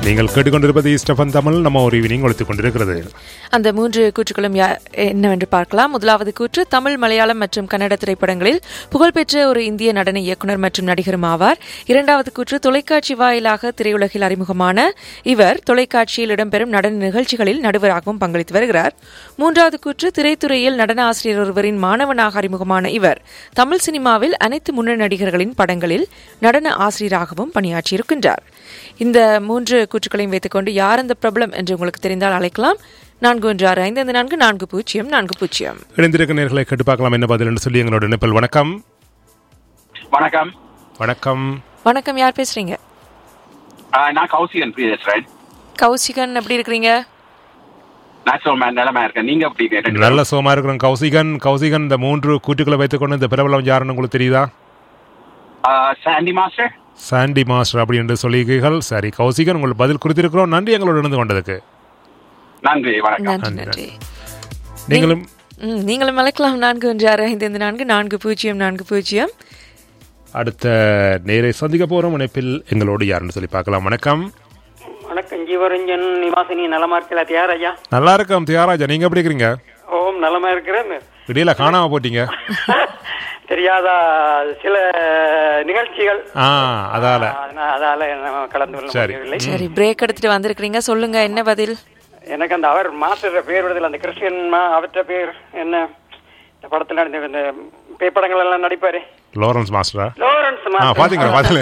நீங்கள் கேட்டுக்கொண்டிருப்பது ஸ்டெஃபன் தமிழ் நம்ம ஒரு ஈவினிங் ஒழித்துக் கொண்டிருக்கிறது அந்த மூன்று கூற்றுகளும் யா- என்னவென்று பார்க்கலாம் முதலாவது கூற்று தமிழ் மலையாளம் மற்றும் கன்னட திரைப்படங்களில் புகழ்பெற்ற ஒரு இந்திய நடன இயக்குனர் மற்றும் நடிகரும் ஆவார் இரண்டாவது கூற்று தொலைக்காட்சி வாயிலாக திரையுலகில் அறிமுகமான இவர் தொலைக்காட்சியில் இடம்பெறும் நடன நிகழ்ச்சிகளில் நடுவராகவும் பங்களித்து வருகிறார் மூன்றாவது கூற்று திரைத்துறையில் நடன ஆசிரியர் ஒருவரின் மாணவனாக அறிமுகமான இவர் தமிழ் சினிமாவில் அனைத்து முன்னணி நடிகர்களின் படங்களில் நடன ஆசிரியராகவும் பணியாற்றியிருக்கின்றார் இந்த மூன்று கூற்றுக்களையும் வைத்துக்கொண்டு யார் அந்த பிரபலம் என்று உங்களுக்கு தெரிந்தால் அழைக்கலாம் நான்கு ஒன்று ஆறு ஐந்து ஐந்து நான்கு நான்கு பூஜ்ஜியம் நான்கு பூஜ்ஜியம் இணைந்திருக்க நேர்களை கேட்டு பார்க்கலாம் என்ன பதில் என்று சொல்லி எங்களோட நிப்பல் வணக்கம் வணக்கம் வணக்கம் வணக்கம் யார் பேசுறீங்க ஆஹ் நான் கௌசிகன் பேசுறேன் கௌசிகன் எப்படி இருக்கிறீங்க நேச்சுரல் மேன் நிலைமை இருக்கேன் நீங்க எப்படி இருக்கீங்க? நல்ல சோமா இருக்கிறோம் கௌசிகன் கௌசிகன் இந்த மூன்று கூற்றுக்களை வைத்துக்கொண்டு இந்த பிரபலம் யாருன்னு உங்களுக்கு தெரியுதா ஆஹ் சாண்டி மாஸ்டர் சாண்டி மாஸ்டர் அப்படி என்று சொல்லியிருக்கீர்கள் சரி கௌசிகன் உங்களுக்கு பதில் குறித்திருக்கிறோம் நன்றி எங்களோட இணைந்து கொண்டதுக்கு நன்றி வணக்கம் நன்றி நன்றி நீங்களும் ம், நீங்களும் அழைக்கலாம் நான்கு ஒன்று ஆறு ஐந்து ஐந்து நான்கு நான்கு பூஜ்ஜியம் நான்கு பூஜ்ஜியம் அடுத்த நேரை சந்திக்க போறோம் இணைப்பில் எங்களோடு யாருன்னு சொல்லி பார்க்கலாம் வணக்கம் வணக்கம் ஜீவரஞ்சன் நிவாசினி நலமா இருக்கல தியார் ஐயா நல்லா இருக்கோம் தியாகராஜா நீங்க எப்படி இருக்கிறீங்க ஓம் நலமா இருக்கிறேன் இடையில காணாம போட்டீங்க தெரியாத சில நிகழ்ச்சிகள் ஆ அதால அதனா- அதால நம்ம கலந்து கொள்ள சரி. முடியவில்லை சரி பிரேக் எடுத்துட்டு வந்திருக்கிறீங்க சொல்லுங்க என்ன பதில் எனக்கு அந்த அவர் மாஸ்டர் பேர் விடுதல் அந்த கிறிஸ்டியன் மா- அவற்ற பேர் என்ன இந்த படத்துல நடித்த இந்த பேப்படங்கள் எல்லாம் நடிப்பாரு லாரன்ஸ் மாஸ்டரா லோரன்ஸ் ஆ மாஸ்டர் பாத்தீங்களா பாத்தீங்களா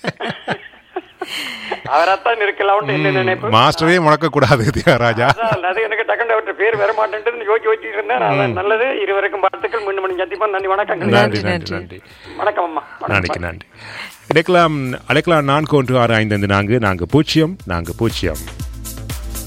அவராத்தான் இருக்கலாம் என்ன நினைப்பு மாஸ்டரே முடக்க கூடாது தியாகராஜா அதான், அது எனக்கு டக்குனு அவற்ற பேர் வர மாட்டேன்ட்டு யோசிச்சு யோசிச்சுட்டு இருந்தேன் அதான் நல்லது இருவருக்கும் வாழ்த்துக்கள் மீண்டும் மணி சந்திப்போம் நன்றி வணக்கம் நன்றி நன்றி, நன்றி நன்றி. நன்றி வணக்கம் அம்மா வணக்கம். நன்றிக்கு நன்றி அழைக்கலாம் அழைக்கலாம் நான்கு ஒன்று ஆறு ஐந்து ஐந்து நான்கு நான்கு பூஜ்ஜியம் நான்கு பூஜ்ஜியம்